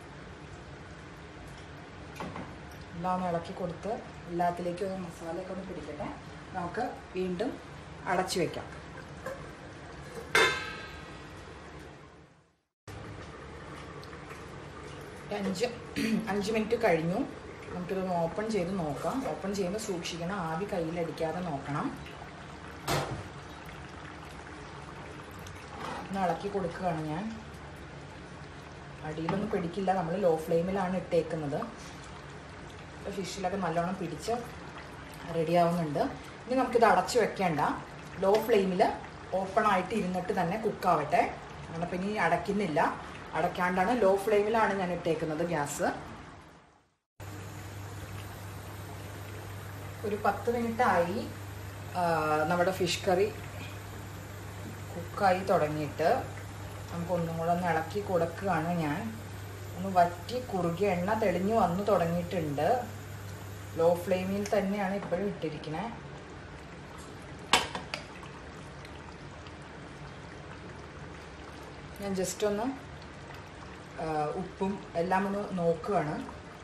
എല്ലാം ഒന്ന് ഇളക്കി കൊടുത്ത് എല്ലാത്തിലേക്കും ഒന്ന് മസാലയൊക്കെ ഒന്ന് പിടിക്കട്ടെ നമുക്ക് വീണ്ടും അടച്ചു വെക്കാം അഞ്ച് അഞ്ച് മിനിറ്റ് കഴിഞ്ഞു നമുക്കിതൊന്ന് ഓപ്പൺ ചെയ്ത് നോക്കാം ഓപ്പൺ ചെയ്യുമ്പോൾ സൂക്ഷിക്കണം ആവി കയ്യിലടിക്കാതെ നോക്കണം ഒന്ന് ഇളക്കി കൊടുക്കുകയാണ് ഞാൻ അടിയിലൊന്നും പിടിക്കില്ല നമ്മൾ ലോ ഫ്ലെയിമിലാണ് ഇട്ടേക്കുന്നത് ഫിഷിലൊക്കെ നല്ലോണം പിടിച്ച് റെഡിയാവുന്നുണ്ട് ഇനി നമുക്കിത് അടച്ചു വെക്കേണ്ട ലോ ഫ്ലെയിമിൽ ഓപ്പൺ ആയിട്ട് ഇരുന്നിട്ട് തന്നെ കുക്കാവട്ടെ അപ്പം ഇനി അടയ്ക്കുന്നില്ല അടയ്ക്കാണ്ടാണ് ലോ ഫ്ലെയിമിലാണ് ഞാൻ ഇട്ടേക്കുന്നത് ഗ്യാസ് ഒരു പത്ത് മിനിറ്റ് ആയി ആ, നമ്മുടെ ഫിഷ് കറി കുക്കായി തുടങ്ങിയിട്ട് നമുക്ക് ഒന്നും കൂടെ ഒന്ന് ഇളക്കി കൊടുക്കുകയാണ് ഞാൻ ഒന്ന് വറ്റി കുറുകിയ എണ്ണ തെളിഞ്ഞു വന്നു തുടങ്ങിയിട്ടുണ്ട് ലോ ഫ്ലെയിമിൽ തന്നെയാണ് ഇപ്പോഴും ഇട്ടിരിക്കുന്നത് ഞാൻ ജസ്റ്റ് ഒന്ന് ആ, ഉപ്പും എല്ലാം ഒന്ന് നോക്കുകയാണ്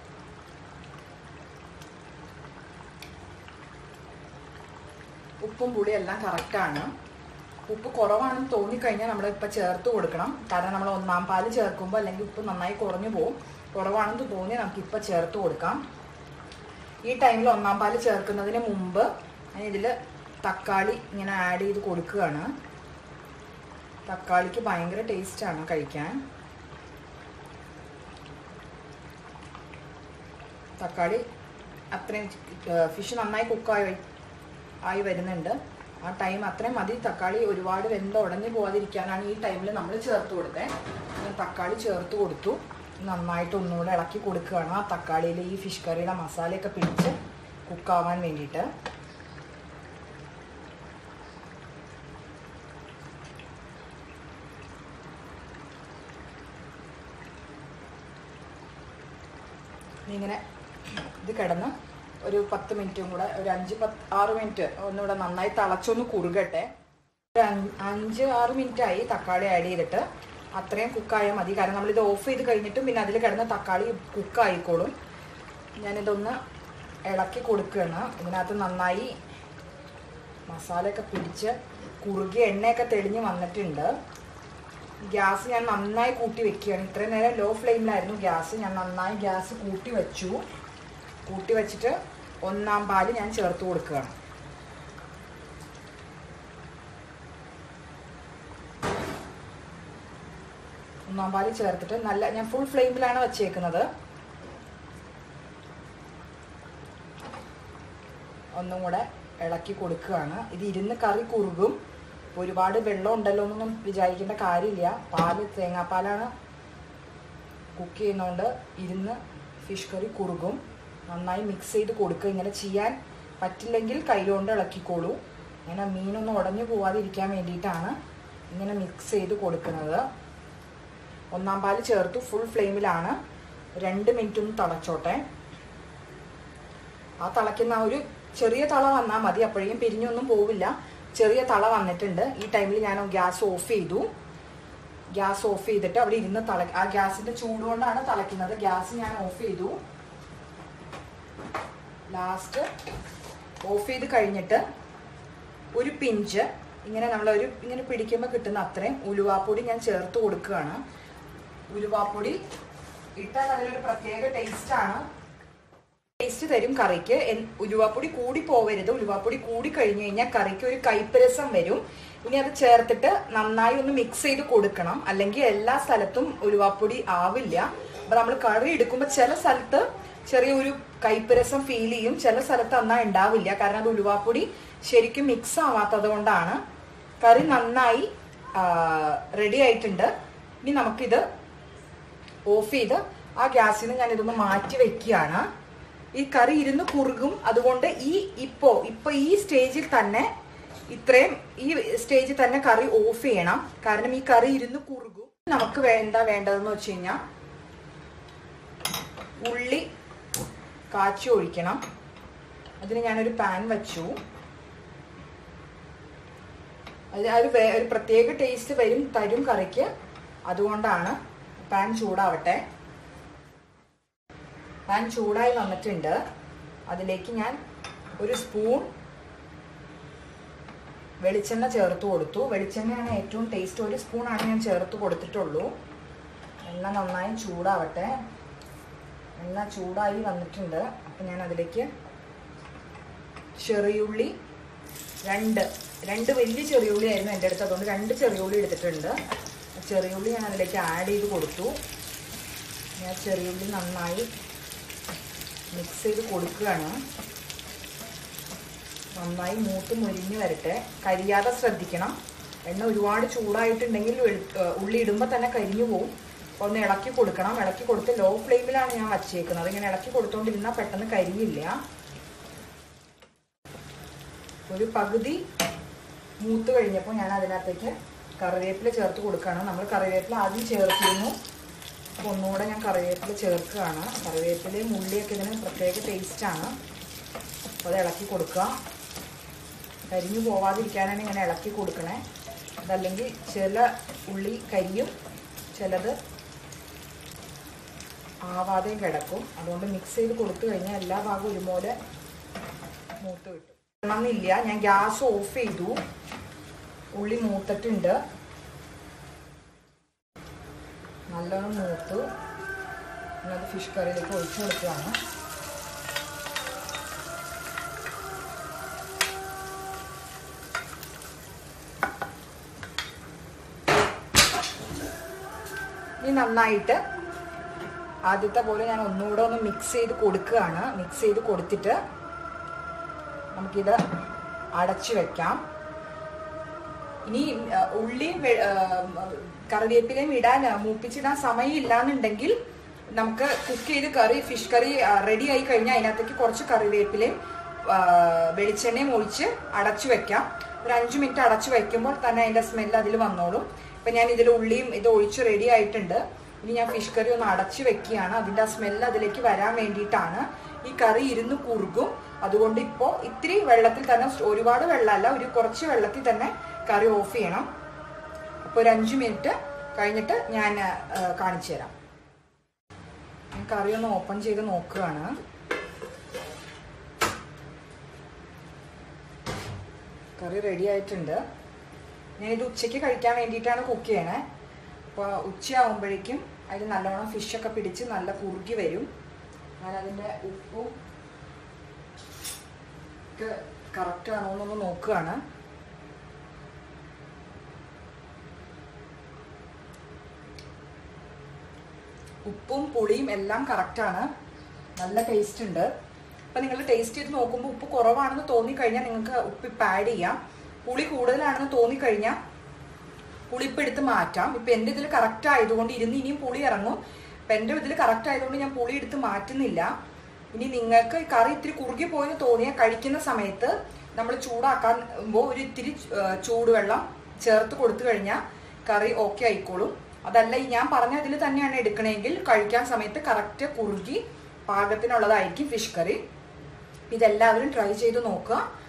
ഉപ്പും പുളിയും എല്ലാം കറക്റ്റാണ് ഉപ്പ് കുറവാണെന്ന് തോന്നിക്കഴിഞ്ഞാൽ നമ്മൾ ഇപ്പം ചേർത്ത് കൊടുക്കണം കാരണം നമ്മൾ ഒന്നാം പാല് ചേർക്കുമ്പോൾ അല്ലെങ്കിൽ ഉപ്പ് നന്നായി കുറഞ്ഞു പോകും കുറവാണെന്ന് തോന്നി നമുക്ക് ഇപ്പം ചേർത്ത് കൊടുക്കാം ഈ ടൈമിൽ ഒന്നാം പാല് ചേർക്കുന്നതിന് മുമ്പ് ഞാൻ ഇതിൽ തക്കാളി ഇങ്ങനെ ആഡ് ചെയ്ത് കൊടുക്കുകയാണ് തക്കാളിക്ക് ഭയങ്കര ടേസ്റ്റാണ് കഴിക്കാൻ തക്കാളി അത്രയും ഫിഷ് നന്നായി കുക്കായി ആയി വരുന്നുണ്ട് ആ ടൈം അത്രയും മതി തക്കാളി ഒരുപാട് വെന്ത് ഉടഞ്ഞു പോകാതിരിക്കാനാണ് ഈ ടൈമിൽ നമ്മൾ ചേർത്ത് കൊടുത്തത് ഞാൻ തക്കാളി ചേർത്ത് കൊടുത്തു നന്നായിട്ട് ഒന്നുകൂടെ ഇളക്കി കൊടുക്കുകയാണ് ആ തക്കാളിയിൽ ഈ ഫിഷ് കറിയുടെ മസാലയൊക്കെ പിടിച്ച് കുക്കാവാൻ വേണ്ടിയിട്ട് ഇങ്ങനെ ഇത് കിടന്ന് ഒരു പത്ത് മിനിറ്റും കൂടെ ഒരു അഞ്ച് പത്ത് ആറ് മിനിറ്റ് ഒന്നുകൂടെ നന്നായി തിളച്ചൊന്ന് കുറുകട്ടെ ഒരു അഞ്ച് അഞ്ച് ആറ് മിനിറ്റ് ആയി തക്കാളി ആഡ് ചെയ്തിട്ട് അത്രയും കുക്കായാൽ മതി കാരണം നമ്മളിത് ഓഫ് ചെയ്ത് കഴിഞ്ഞിട്ടും പിന്നെ അതിൽ കിടന്ന തക്കാളി കുക്കായിക്കോളും ഞാനിതൊന്ന് ഇളക്കി കൊടുക്കുകയാണ് ഇതിനകത്ത് നന്നായി മസാലയൊക്കെ പിടിച്ച് കുറുകിയ എണ്ണയൊക്കെ തെളിഞ്ഞ് വന്നിട്ടുണ്ട് ഗ്യാസ് ഞാൻ നന്നായി കൂട്ടി വെക്കുകയാണ് ഇത്രയും നേരം ലോ ഫ്ലെയിമിലായിരുന്നു ഗ്യാസ് ഞാൻ നന്നായി ഗ്യാസ് കൂട്ടി വെച്ചു കൂട്ടി വെച്ചിട്ട് ഒന്നാം പാല് ഞാൻ ചേർത്ത് കൊടുക്കുകയാണ് ഒന്നാം പാല് ചേർത്തിട്ട് നല്ല ഞാൻ ഫുൾ ഫ്ലെയിമിലാണ് വെച്ചേക്കുന്നത് ഒന്നും കൂടെ ഇളക്കി കൊടുക്കുകയാണ് ഇത് ഇരുന്ന് കറി കുറുകും ഒരുപാട് വെള്ളം ഉണ്ടല്ലോ എന്നൊന്നും വിചാരിക്കേണ്ട കാര്യമില്ല പാല് തേങ്ങാപ്പാലാണ് കുക്ക് ചെയ്യുന്നതുകൊണ്ട് ഇരുന്ന് ഫിഷ് കറി കുറുകും നന്നായി മിക്സ് ചെയ്ത് കൊടുക്കുക ഇങ്ങനെ ചെയ്യാൻ പറ്റില്ലെങ്കിൽ കൈകൊണ്ട് ഇളക്കിക്കോളൂ ഇങ്ങനെ മീനൊന്നും ഉടഞ്ഞു പോവാതിരിക്കാൻ വേണ്ടിയിട്ടാണ് ഇങ്ങനെ മിക്സ് ചെയ്ത് കൊടുക്കുന്നത് ഒന്നാം പാല് ചേർത്തു ഫുൾ ഫ്ലെയിമിലാണ് രണ്ട് മിനിറ്റ് ഒന്ന് തിളച്ചോട്ടെ ആ തിളയ്ക്കുന്ന ആ ഒരു ചെറിയ തള വന്നാൽ മതി അപ്പോഴേക്കും പിരിഞ്ഞൊന്നും പോവില്ല ചെറിയ തള വന്നിട്ടുണ്ട് ഈ ടൈമിൽ ഞാൻ ഗ്യാസ് ഓഫ് ചെയ്തു ഗ്യാസ് ഓഫ് ചെയ്തിട്ട് അവിടെ ഇരുന്ന് തള ആ ഗ്യാസിന്റെ ചൂട് കൊണ്ടാണ് തിളയ്ക്കുന്നത് ഗ്യാസ് ഞാൻ ഓഫ് ചെയ്തു ലാസ്റ്റ് ഓഫ് ചെയ്ത് കഴിഞ്ഞിട്ട് ഒരു പിഞ്ച് ഇങ്ങനെ നമ്മൾ ഒരു ഇങ്ങനെ പിടിക്കുമ്പോൾ കിട്ടുന്ന അത്രയും ഉലുവാപ്പൊടി ഞാൻ ചേർത്ത് കൊടുക്കുകയാണ് ഉലുവാപ്പൊടി ഇട്ടാൽ അതിലൊരു പ്രത്യേക ടേസ്റ്റാണ് ടേസ്റ്റ് തരും കറിക്ക് എൻ- ഉലുവാപ്പൊടി കൂടി പോവരുത് ഉലുവാപ്പൊടി കൂടി കഴിഞ്ഞു കഴിഞ്ഞാൽ കറിക്ക് ഒരു കയ്പരസം വരും ഇനി അത് ചേർത്തിട്ട് നന്നായി ഒന്ന് മിക്സ് ചെയ്ത് കൊടുക്കണം അല്ലെങ്കിൽ എല്ലാ സ്ഥലത്തും ഉലുവാപ്പൊടി ആവില്ല അപ്പൊ നമ്മൾ കറി എടുക്കുമ്പോൾ ചില സ്ഥലത്ത് ചെറിയൊരു കയ്പരസം ഫീൽ ചെയ്യും ചില സ്ഥലത്ത് എന്നാ ഉണ്ടാവില്ല കാരണം അത് ഉലുവാപ്പൊടി ശരിക്കും മിക്സ് ആവാത്തത് കൊണ്ടാണ് കറി നന്നായി റെഡി ആയിട്ടുണ്ട് ഇനി നമുക്കിത് ഓഫ് ചെയ്ത് ആ ഗ്യാസിൽ നിന്ന് ഞാൻ ഇതൊന്ന് മാറ്റി വെക്കുകയാണ് ഈ കറി ഇരുന്ന് കുറുകും അതുകൊണ്ട് ഈ ഇപ്പോ ഇപ്പൊ ഈ സ്റ്റേജിൽ തന്നെ ഇത്രയും ഈ സ്റ്റേജിൽ തന്നെ കറി ഓഫ് ചെയ്യണം കാരണം ഈ കറി ഇരുന്ന് കുറുകും നമുക്ക് വേ- എന്താ വേണ്ടതെന്ന് വെച്ച് കഴിഞ്ഞാൽ ഉള്ളി കാച്ചി ഒഴിക്കണം അതിന് ഞാനൊരു പാൻ വെച്ചു അത് ആ ഒരു വേ- ഒരു പ്രത്യേക ടേസ്റ്റ് വരും തരും കറിക്ക് അതുകൊണ്ടാണ് പാൻ ചൂടാവട്ടെ പാൻ ചൂടായി വന്നിട്ടുണ്ട് അതിലേക്ക് ഞാൻ ഒരു സ്പൂൺ വെളിച്ചെണ്ണ ചേർത്ത് കൊടുത്തു വെളിച്ചെണ്ണയാണ് ഏറ്റവും ടേസ്റ്റ് ഒരു സ്പൂണാണ് ഞാൻ ചേർത്ത് കൊടുത്തിട്ടുള്ളൂ എണ്ണ നന്നായി ചൂടാവട്ടെ എണ്ണ ചൂടായി വന്നിട്ടുണ്ട് അപ്പം ഞാൻ അതിലേക്ക് ചെറിയുള്ളി രണ്ട് രണ്ട് വലിയ ചെറിയുള്ളി ആയിരുന്നു എൻ്റെ അടുത്ത് അതുകൊണ്ട് രണ്ട് ചെറിയുള്ളി എടുത്തിട്ടുണ്ട് ആ ചെറിയുള്ളി ഞാൻ അതിലേക്ക് ആഡ് ചെയ്ത് കൊടുത്തു ഞാൻ ചെറിയുള്ളി നന്നായി മിക്സ് ചെയ്ത് കൊടുക്കുകയാണ് നന്നായി മൂത്ത് മുരിഞ്ഞ് വരട്ടെ കരിയാതെ ശ്രദ്ധിക്കണം എണ്ണ ഒരുപാട് ചൂടായിട്ടുണ്ടെങ്കിൽ വെളു- ഏഹ് ഉള്ളി ഇടുമ്പോൾ തന്നെ കരിഞ്ഞു പോകും അപ്പോൾ ഒന്ന് ഇളക്കി കൊടുക്കണം ഇളക്കി കൊടുത്ത് ലോ ഫ്ലെയിമിലാണ് ഞാൻ വച്ചേക്കുന്നത് ഇങ്ങനെ ഇളക്കി കൊടുത്തോണ്ടിരുന്നാൽ പെട്ടെന്ന് കരിയില്ല ഒരു പകുതി മൂത്ത് കഴിഞ്ഞപ്പോൾ ഞാൻ അതിനകത്തേക്ക് കറിവേപ്പില ചേർത്ത് കൊടുക്കുകയാണ് നമ്മൾ കറിവേപ്പില ആദ്യം ചേർത്തിരുന്നു അപ്പോൾ ഒന്നുകൂടെ ഞാൻ കറിവേപ്പില ചേർക്കുകയാണ് കറിവേപ്പിലയും ഉള്ളിയൊക്കെ ഇതിന് പ്രത്യേക ടേസ്റ്റാണ് അപ്പോൾ അത് ഇളക്കി കൊടുക്കുക കരിഞ്ഞു പോവാതിരിക്കാനാണ് ഇങ്ങനെ ഇളക്കി കൊടുക്കണേ അതല്ലെങ്കിൽ ചില ഉള്ളി കരിയും ചിലത് ആവാതെയും കിടക്കും അതുകൊണ്ട് മിക്സ് ചെയ്ത് കൊടുത്തു കഴിഞ്ഞാൽ എല്ലാ ഭാഗവും ഒരുപോലെ മൂത്ത് കിട്ടും എന്നില്ല ഞാൻ ഗ്യാസ് ഓഫ് ചെയ്തു ഉള്ളി മൂത്തിട്ടുണ്ട് നല്ലോണം മൂത്തു അത് ഫിഷ് കറിയിലേക്ക് ഒഴിച്ചു കൊടുക്കുകയാണ് ഇനി നന്നായിട്ട് ആദ്യത്തെ പോലെ ഞാൻ ഒന്നുകൂടെ ഒന്ന് മിക്സ് ചെയ്ത് കൊടുക്കുകയാണ് മിക്സ് ചെയ്ത് കൊടുത്തിട്ട് നമുക്കിത് അടച്ചു വെക്കാം ഇനി ആ, ഉള്ളിയും വെ- ആ, കറിവേപ്പിലയും ഇടാൻ ആ, മൂപ്പിച്ചിടാൻ സമയമില്ല എന്നുണ്ടെങ്കിൽ നമുക്ക് കുക്ക് ചെയ്ത് കറി ഫിഷ് കറി റെഡി ആയി കഴിഞ്ഞാൽ അതിനകത്തേക്ക് കുറച്ച് കറിവേപ്പിലയും ആ, വെളിച്ചെണ്ണയും ഒഴിച്ച് അടച്ചു വെക്കാം ഒരു അഞ്ച് മിനിറ്റ് അടച്ചു വെക്കുമ്പോൾ തന്നെ അതിന്റെ സ്മെല്ല് അതിൽ വന്നോളും ഇപ്പൊ ഞാൻ ഇതിൽ ഉള്ളിയും ഇത് ഒഴിച്ച് റെഡി ആയിട്ടുണ്ട് ഇനി ഞാൻ ഫിഷ് കറി ഒന്ന് അടച്ചു വെക്കുകയാണ് അതിന്റെ ആ സ്മെല്ല് അതിലേക്ക് വരാൻ വേണ്ടിയിട്ടാണ് ഈ കറി ഇരുന്ന് കുറുകും അതുകൊണ്ട് ഇപ്പോൾ ഇത്തിരി വെള്ളത്തിൽ തന്നെ ഒരുപാട് വെള്ളമല്ല ഒരു കുറച്ച് വെള്ളത്തിൽ തന്നെ കറി ഓഫ് ചെയ്യണം അപ്പോൾ ഒരു അഞ്ച് മിനിറ്റ് കഴിഞ്ഞിട്ട് ഞാൻ ആ, കാണിച്ചു തരാം ഞാൻ കറി ഒന്ന് ഓപ്പൺ ചെയ്ത് നോക്കുകയാണ് കറി റെഡി ആയിട്ടുണ്ട് ഞാനിത് ഉച്ചയ്ക്ക് കഴിക്കാൻ വേണ്ടിയിട്ടാണ് കുക്ക് ചെയ്യണേ അപ്പോൾ ഉച്ചയാകുമ്പോഴേക്കും അതിൽ നല്ലോണം ഫിഷൊക്കെ പിടിച്ച് നല്ല കുറുകി വരും ഞാനതിൻ്റെ ഉപ്പും ഒക്കെ കറക്റ്റ് ആണോ എന്നൊന്ന് നോക്കുകയാണ് ഉപ്പും പുളിയും എല്ലാം കറക്റ്റാണ് നല്ല ടേസ്റ്റ് ഉണ്ട് അപ്പം നിങ്ങൾ ടേസ്റ്റ് ചെയ്ത് നോക്കുമ്പോൾ ഉപ്പ് കുറവാണെന്ന് തോന്നിക്കഴിഞ്ഞാൽ നിങ്ങൾക്ക് ഉപ്പ് ഇപ്പം ആഡ് ചെയ്യാം പുളി കൂടുതലാണെന്ന് തോന്നിക്കഴിഞ്ഞാൽ പുളിപ്പ് എടുത്ത് മാറ്റാം ഇപ്പം എൻ്റെ ഇതിൽ കറക്റ്റ് ആയതുകൊണ്ട് ഇരുന്ന് ഇനിയും പുളി ഇറങ്ങും അപ്പം എൻ്റെ ഇതിൽ കറക്റ്റ് ആയതുകൊണ്ട് ഞാൻ പുളി എടുത്ത് മാറ്റുന്നില്ല ഇനി നിങ്ങൾക്ക് ഈ കറി ഇത്തിരി കുറുകി പോയെന്ന് തോന്നിയാൽ കഴിക്കുന്ന സമയത്ത് നമ്മൾ ചൂടാക്കാൻമ്പോൾ ഒരു ഇത്തിരി ആ, ചൂടുവെള്ളം ചേർത്ത് കൊടുത്തു കഴിഞ്ഞാൽ കറി ഓക്കെ ആയിക്കോളും അതല്ല ഈ ഞാൻ പറഞ്ഞ അതിൽ തന്നെയാണ് എടുക്കണമെങ്കിൽ കഴിക്കാൻ സമയത്ത് കറക്റ്റ് കുറുകി പാകത്തിനുള്ളതായിരിക്കും ഫിഷ് കറി ഇതെല്ലാവരും ട്രൈ ചെയ്ത് നോക്കുക